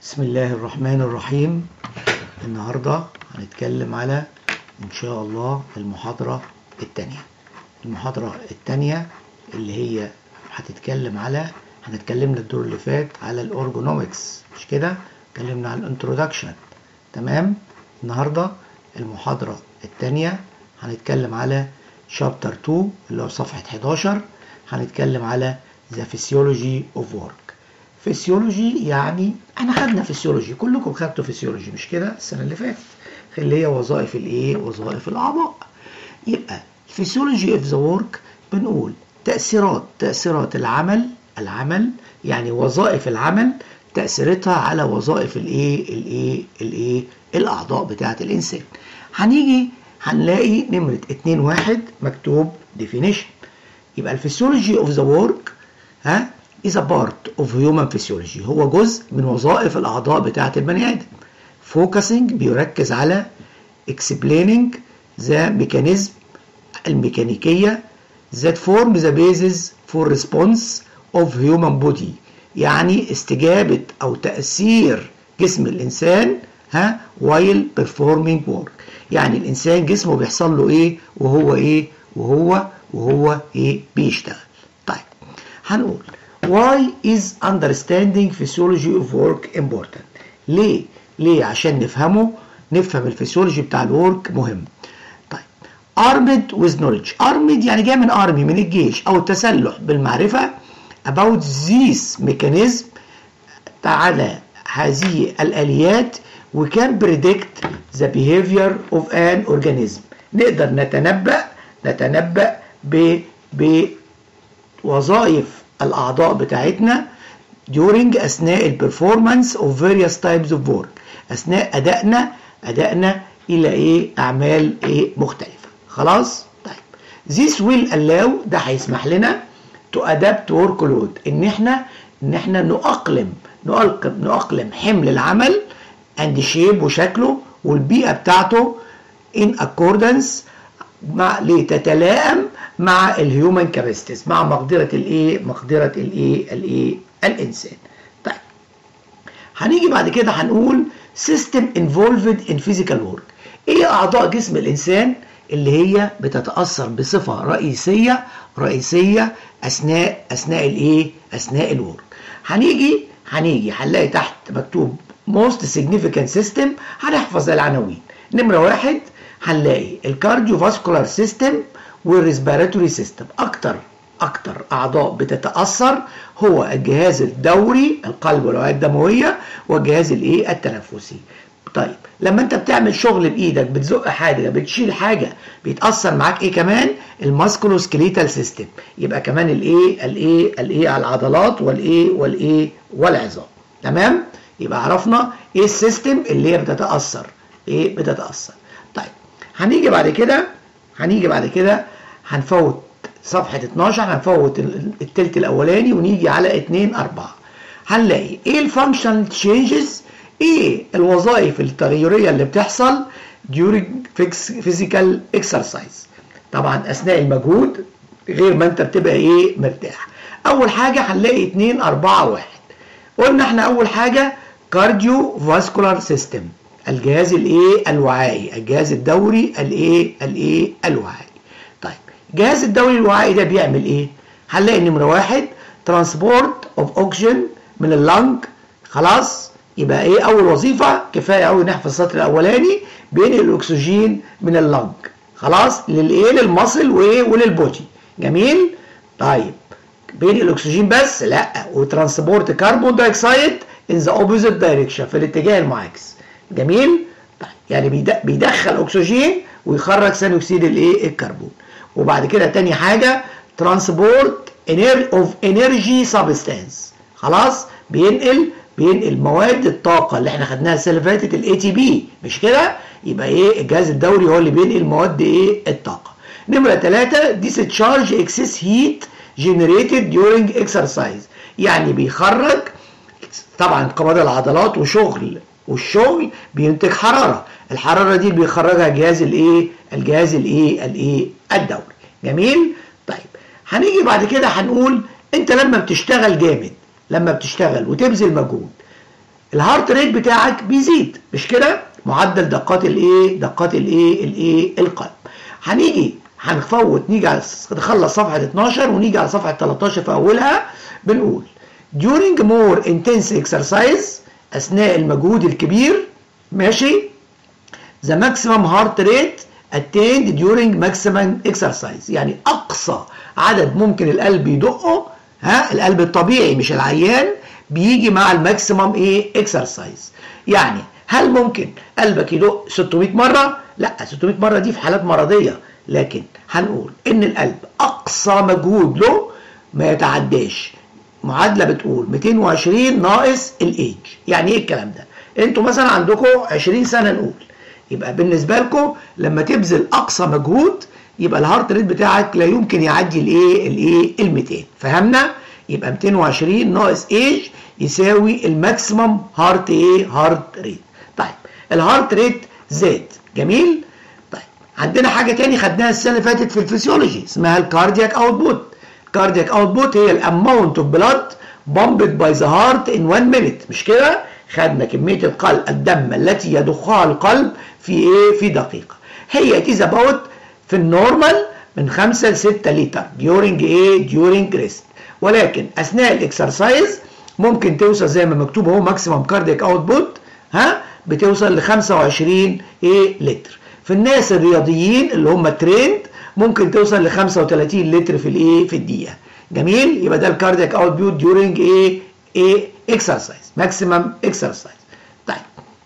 بسم الله الرحمن الرحيم النهاردة هنتكلم على إن شاء الله المحاضرة التانية المحاضرة التانية اللي هي هتتكلم على هنتكلمنا الدور اللي فات على الأورجونومكس مش كده؟ اتكلمنا على الانترودكشن تمام؟ النهاردة المحاضرة التانية هنتكلم على شابتر 2 اللي هو صفحة 11 هنتكلم على The Physiology of Work فيسيولوجي يعني احنا خدنا فيسيولوجي كلكم خدتوا فيسيولوجي مش كده السنه اللي فاتت اللي هي وظائف الايه وظائف الاعضاء يبقى الفيسيولوجي اوف ذا ورك بنقول تاثيرات تاثيرات العمل العمل يعني وظائف العمل تاثيرتها على وظائف الايه الايه الايه الاعضاء بتاعه الانسان هنيجي هنلاقي نمره 2 1 مكتوب definition يبقى الفيسيولوجي اوف ذا ورك ها is a part of human physiology هو جزء من وظائف الأعضاء بتاعة البني آدم focusing بيركز على explaining the mechanism الميكانيكية that form the basis for response of human body يعني استجابة أو تأثير جسم الإنسان ها while performing work يعني الإنسان جسمه بيحصل له إيه وهو إيه وهو وهو إيه بيشتغل طيب هنقول Why is understanding physiology of work important? ليه؟ ليه؟ عشان نفهمه نفهم الفسيولوجي بتاع الورك مهم. طيب armed with knowledge armed يعني جاي من army من الجيش او التسلح بالمعرفة about this mechanism على هذه الآليات we can predict the behavior of an organism نقدر نتنبأ نتنبأ ب بوظائف الأعضاء بتاعتنا during أثناء البرفورمانس of various types of work أثناء أدائنا أدائنا إلى إيه أعمال إيه مختلفة خلاص طيب this will allow ده هيسمح لنا to adapt workload إن إحنا إن إحنا نؤقلم نؤقلم نؤقلم حمل العمل and shape وشكله والبيئة بتاعته in accordance مع لتتلائم مع الهيومن كاباسيتيز مع مقدره الايه مقدره الايه الايه الانسان طيب هنيجي بعد كده هنقول سيستم انفولفد ان فيزيكال ورك ايه اعضاء جسم الانسان اللي هي بتتاثر بصفه رئيسيه رئيسيه اثناء اثناء الايه اثناء الورك هنيجي هنيجي هنلاقي تحت مكتوب موست سيجنيفيكانت سيستم هنحفظ العناوين نمره واحد هنلاقي الكارديو فاسكولار سيستم والريسبيراتوري سيستم اكتر اكتر اعضاء بتتاثر هو الجهاز الدوري القلب والاوعيه الدمويه والجهاز الايه التنفسي طيب لما انت بتعمل شغل بايدك بتزق حاجه بتشيل حاجه بيتاثر معاك ايه كمان الماسكولو سكليتال سيستم يبقى كمان الايه الايه الايه العضلات والايه والايه والعظام تمام يبقى عرفنا ايه السيستم اللي هي بتتاثر ايه بتتاثر طيب هنيجي بعد كده هنيجي بعد كده هنفوت صفحة 12 هنفوت التلت الأولاني ونيجي على 2 4 هنلاقي إيه الفانكشنال تشينجز إيه الوظائف التغيرية اللي بتحصل during physical exercise طبعا أثناء المجهود غير ما أنت بتبقى إيه مرتاح أول حاجة هنلاقي 2 4 1 قلنا إحنا أول حاجة كارديو فاسكولار سيستم الجهاز الايه الوعائي الجهاز الدوري الايه الايه الوعائي طيب الجهاز الدوري الوعائي ده بيعمل ايه هنلاقي نمره واحد ترانسبورت اوف اوكسجين من اللنج خلاص يبقى ايه اول وظيفه كفايه قوي نحفظ السطر الاولاني بينقل الاكسجين من اللنج خلاص للايه للمصل وايه وللبودي جميل طيب بينقل الاكسجين بس لا وترانسبورت كربون دايوكسيد ان ذا اوبوزيت دايركشن في الاتجاه المعاكس جميل طيب يعني بيدخل اكسجين ويخرج ثاني اكسيد الايه الكربون وبعد كده تاني حاجه ترانسبورت اوف انرجي سبستانس خلاص بينقل بينقل مواد الطاقه اللي احنا خدناها السنه اللي فاتت الاي تي بي مش كده يبقى ايه الجهاز الدوري هو اللي بينقل مواد ايه الطاقه نمره ثلاثة discharge excess heat generated during exercise يعني بيخرج طبعا انقباض العضلات وشغل والشغل بينتج حراره الحراره دي اللي بيخرجها جهاز الايه الجهاز الايه الايه الدوري جميل طيب هنيجي بعد كده هنقول انت لما بتشتغل جامد لما بتشتغل وتبذل مجهود الهارت ريت بتاعك بيزيد مش كده معدل دقات الايه دقات الايه الايه القلب هنيجي هنفوت نيجي على نخلص صفحه 12 ونيجي على صفحه 13 في اولها بنقول during more intense exercise اثناء المجهود الكبير ماشي the maximum heart rate attained during maximum exercise يعني اقصى عدد ممكن القلب يدقه ها القلب الطبيعي مش العيان بيجي مع الماكسيمم ايه اكسرسايز يعني هل ممكن قلبك يدق 600 مره لا 600 مره دي في حالات مرضيه لكن هنقول ان القلب اقصى مجهود له ما يتعداش معادله بتقول 220 ناقص الايج يعني ايه الكلام ده انتوا مثلا عندكم 20 سنه نقول يبقى بالنسبه لكم لما تبذل اقصى مجهود يبقى الهارت ريت بتاعك لا يمكن يعدي الايه الايه ال 200 فهمنا يبقى 220 ناقص ايج يساوي الماكسيمم هارت ايه هارت ريت طيب الهارت ريت زاد جميل طيب عندنا حاجه تاني خدناها السنه اللي فاتت في الفسيولوجي اسمها الكاردياك اوتبوت الكاردياك اوتبوت هي الاماونت اوف بلاد بامبد باي ذا هارت ان 1 مينيت مش كده خدنا كميه القلب الدم التي يضخها القلب في ايه في دقيقه هي it is about في النورمال من 5 ل 6 لتر during ايه during rest ولكن اثناء الاكسرسايز ممكن توصل زي ما مكتوب اهو ماكسيمم كاردياك اوتبوت ها بتوصل ل 25 ايه لتر في الناس الرياضيين اللي هم تريند ممكن توصل ل 35 لتر في الايه في الدقيقه جميل يبقى ده الكاردياك اوتبوت ديورنج ايه ايه اكسرسايز ماكسيمم اكسرسايز طيب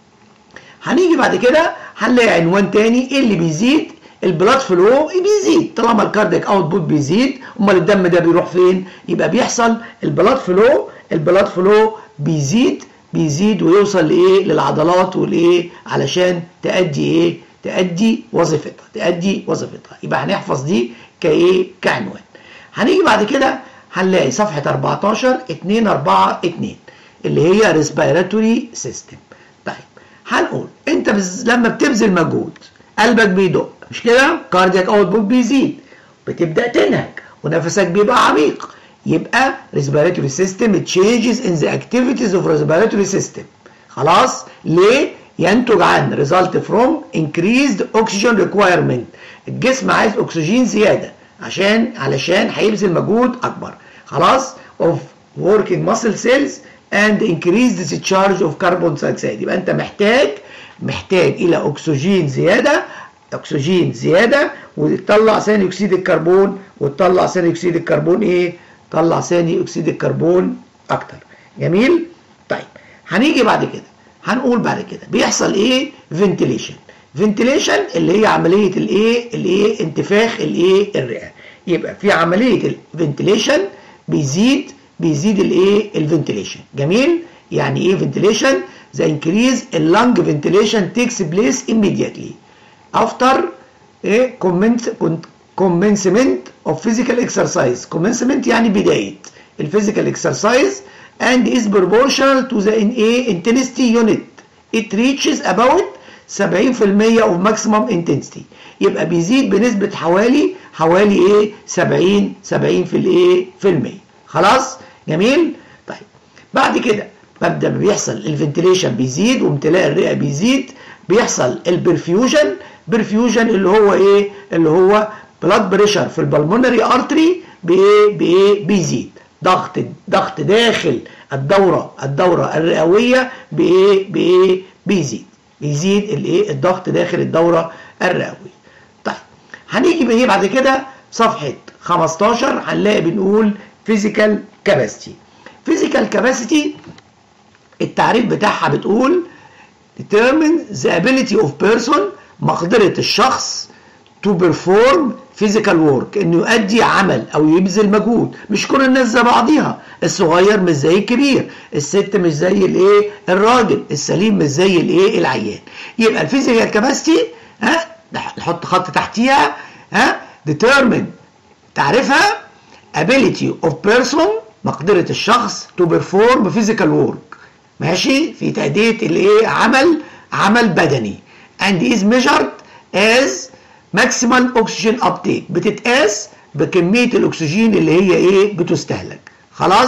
هنيجي بعد كده هنلاقي عنوان تاني ايه اللي بيزيد البلاد فلو بيزيد طالما الكاردياك اوتبوت بيزيد امال الدم ده بيروح فين يبقى بيحصل البلاد فلو البلاد فلو بيزيد بيزيد ويوصل لايه للعضلات والايه علشان تأدي ايه تأدي وظيفتها تأدي وظيفتها يبقى هنحفظ دي كايه كعنوان هنيجي بعد كده هنلاقي صفحة 14 2 4 2 اللي هي ريسبيراتوري سيستم طيب هنقول انت بز... لما بتبذل مجهود قلبك بيدق مش كده كاردياك اوتبوت بيزيد بتبدا تنهج ونفسك بيبقى عميق يبقى respiratory system changes in the activities of respiratory system خلاص ليه ينتج عن result from increased oxygen requirement الجسم عايز اكسجين زياده عشان علشان هيبذل مجهود اكبر خلاص of working muscle cells and increased discharge of carbon dioxide يبقى انت محتاج محتاج الى اكسجين زياده اكسجين زياده وتطلع ثاني اكسيد الكربون وتطلع ثاني اكسيد الكربون ايه طلع ثاني اكسيد الكربون اكتر جميل طيب هنيجي بعد كده هنقول بعد كده بيحصل ايه فنتيليشن فنتيليشن اللي هي عمليه الايه الايه انتفاخ الايه الرئه يبقى في عمليه الفنتيليشن بيزيد بيزيد الايه الفنتيليشن جميل يعني ايه فنتيليشن the increase in lung ventilation takes place immediately after ايه commencement of physical exercise commencement يعني بداية الفيزيكال اكسرسايز and is proportional to the intensity unit it reaches about 70% of maximum intensity يبقى بيزيد بنسبة حوالي حوالي ايه 70 70 في الايه في المية خلاص جميل طيب بعد كده مبدا بيحصل الفنتيليشن بيزيد وامتلاء الرئه بيزيد بيحصل البرفيوجن برفيوجن اللي هو ايه اللي هو بلاد بريشر في البلمونري ارتري بايه بايه بيزيد ضغط ضغط داخل الدوره الدوره الرئويه بايه بايه بيزيد بيزيد الايه الضغط داخل الدوره الرئويه طيب هنيجي بايه بعد كده صفحه 15 هنلاقي بنقول فيزيكال كاباسيتي فيزيكال كاباسيتي التعريف بتاعها بتقول determine the ability of person مقدرة الشخص to perform physical work انه يؤدي عمل او يبذل مجهود مش كل الناس زي بعضيها الصغير مش زي الكبير الست مش زي الايه الراجل السليم مش زي الايه العيان يبقى الفيزيكال كاباسيتي ها نحط خط تحتيها ها determine تعرفها ability of person مقدرة الشخص to perform physical work ماشي في تأدية الايه عمل عمل بدني and is measured as maximal oxygen uptake بتتقاس بكمية الأكسجين اللي هي إيه بتستهلك خلاص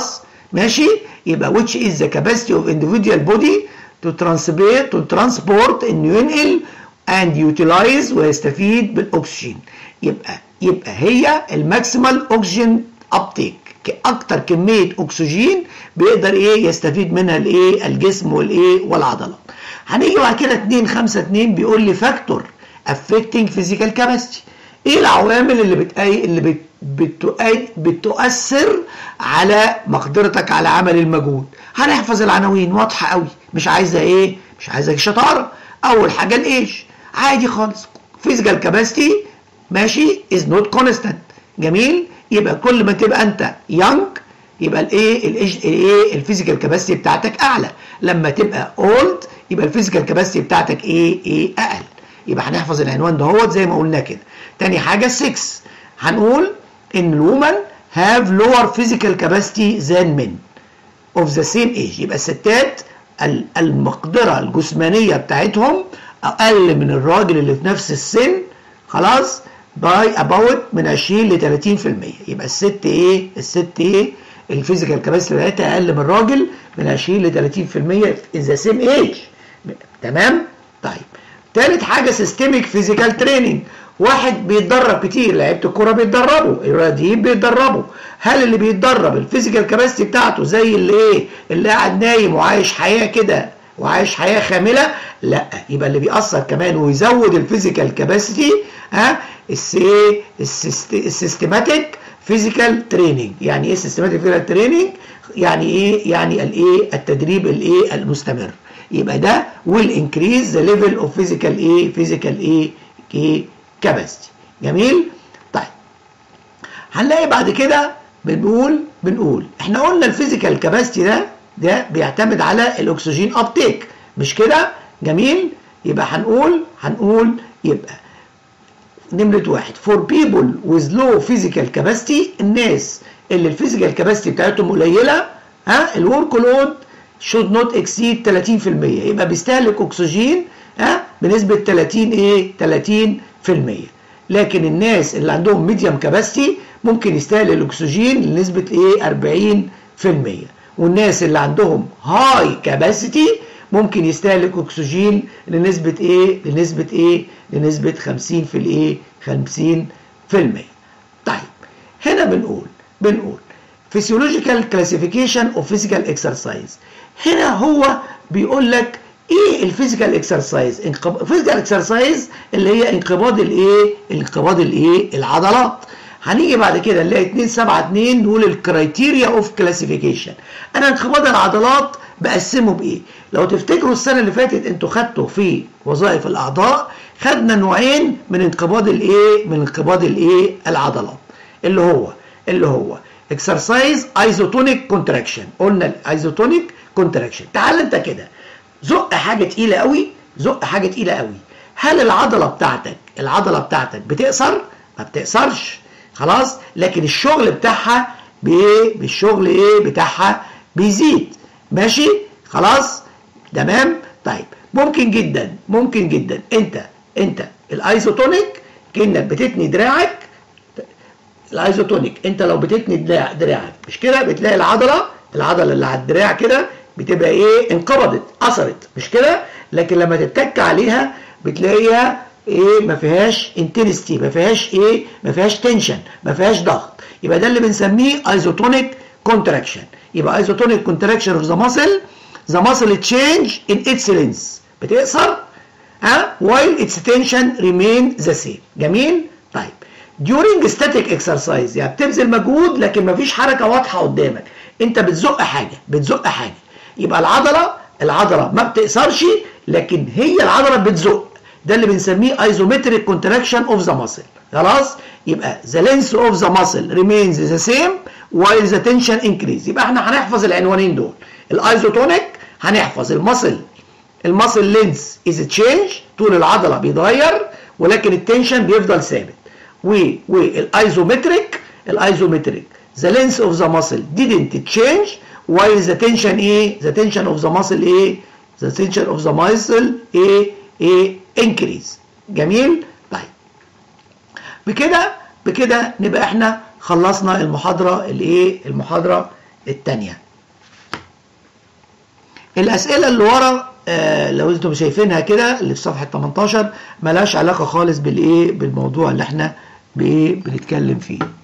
ماشي يبقى which is the capacity of individual body to transport to transport انه ينقل and utilize ويستفيد بالاكسجين يبقى يبقى هي الماكسيمال اوكسجين ابتيك اكتر كميه اكسجين بيقدر ايه يستفيد منها الايه الجسم والايه والعضلات هنيجي بعد كده 2 5 2 بيقول لي فاكتور affecting physical capacity ايه العوامل اللي بتأي اللي بت بتؤي بتؤثر على مقدرتك على عمل المجهود هنحفظ العناوين واضحه قوي مش عايزه ايه مش عايزه شطاره اول حاجه الايش عادي خالص physical capacity ماشي is not constant جميل يبقى كل ما تبقى انت young يبقى الايه الايج الايه الفيزيكال كاباسيتي بتاعتك اعلى لما تبقى اولد يبقى الفيزيكال كاباسيتي بتاعتك ايه ايه اقل يبقى هنحفظ العنوان دهوت زي ما قلنا كده تاني حاجه 6 هنقول ان الومن have lower physical capacity than men of the same age يبقى الستات المقدره الجسمانيه بتاعتهم اقل من الراجل اللي في نفس السن خلاص باي اباوت من 20 ل 30% يبقى الست ايه الست ايه الفيزيكال كاباسيتي بتاعتها اقل من الراجل من 20 ل 30% in the same age تمام طيب تالت حاجه سيستميك فيزيكال تريننج واحد بيتدرب كتير لعيبه الكوره بيتدربوا الرياضيين بيتدربوا هل اللي بيتدرب الفيزيكال كاباسيتي بتاعته زي اللي ايه اللي قاعد نايم وعايش حياه كده وعايش حياه خامله لا يبقى اللي بيأثر كمان ويزود الفيزيكال كاباسيتي ها السيستماتيك فيزيكال تريننج يعني ايه سيستماتيك فيزيكال تريننج يعني ايه يعني الايه التدريب الايه المستمر يبقى ده will increase the level of physical ايه physical ايه ايه capacity جميل طيب هنلاقي بعد كده بنقول بنقول احنا قلنا الفيزيكال كاباسيتي ده ده بيعتمد على الاكسجين ابتيك مش كده جميل يبقى هنقول هنقول يبقى نمرة واحد for people with low physical capacity الناس اللي الفيزيكال كاباسيتي بتاعتهم قليلة ها الورك لود should not exceed 30% يبقى بيستهلك اكسجين ها بنسبة 30 ايه 30% لكن الناس اللي عندهم ميديوم كاباسيتي ممكن يستهلك الاكسجين لنسبة ايه 40% والناس اللي عندهم هاي كاباسيتي ممكن يستهلك اكسجين لنسبة ايه لنسبة ايه لنسبة 50 في الايه 50 في المية طيب هنا بنقول بنقول physiological classification of physical exercise هنا هو بيقول لك ايه الفيزيكال اكسرسايز الفيزيكال اكسرسايز اللي هي انقباض الايه انقباض الايه العضلات هنيجي بعد كده نلاقي 2 7 2 نقول الكرايتيريا اوف كلاسيفيكيشن انا انقباض العضلات بقسمه بايه لو تفتكروا السنه اللي فاتت انتوا خدتوا في وظائف الاعضاء خدنا نوعين من انقباض الايه من انقباض الايه العضلات اللي هو اللي هو اكسرسايز ايزوتونيك كونتراكشن قلنا الايزوتونيك كونتراكشن تعال انت كده زق حاجه تقيله قوي زق حاجه تقيله قوي هل العضله بتاعتك العضله بتاعتك بتقصر ما بتقصرش خلاص لكن الشغل بتاعها بايه بالشغل ايه بتاعها بيزيد ماشي خلاص تمام طيب ممكن جدا ممكن جدا انت انت الايزوتونيك كانك بتتني دراعك الايزوتونيك انت لو بتتني دراع دراعك مش كده بتلاقي العضله العضله اللي على الدراع كده بتبقى ايه انقبضت اثرت مش كده لكن لما تتك عليها بتلاقيها ايه ما فيهاش انتنستي ما فيهاش ايه ما فيهاش تنشن ما فيهاش ضغط يبقى ده اللي بنسميه ايزوتونيك كونتراكشن يبقى ايزوتونيك كونتراكشن اوف ذا ماسل ذا ماسل تشينج ان اتس لينس بتقصر ها while its tension remain the same جميل طيب during static exercise يعني بتبذل مجهود لكن مفيش حركه واضحه قدامك انت بتزق حاجه بتزق حاجه يبقى العضله العضله ما بتقصرش لكن هي العضله بتزق ده اللي بنسميه ايزومتريك كونتراكشن اوف ذا ماسل خلاص يبقى ذا لينس اوف ذا ماسل ريمينز ذا سيم while the tension increase يبقى احنا هنحفظ العنوانين دول الايزوتونيك هنحفظ الماسل الماسل لينس از تشينج طول العضله بيتغير ولكن التنشن بيفضل ثابت والايزومتريك الايزومتريك the length of the muscle didn't change while the tension ايه the tension of the muscle ايه the tension of the muscle ايه ايه increase جميل طيب بكده بكده نبقى احنا خلصنا المحاضره الايه المحاضره الثانيه الاسئله اللي ورا آه لو انتم شايفينها كده اللي في صفحه 18 ملهاش علاقه خالص بالايه بالموضوع اللي احنا بايه بنتكلم فيه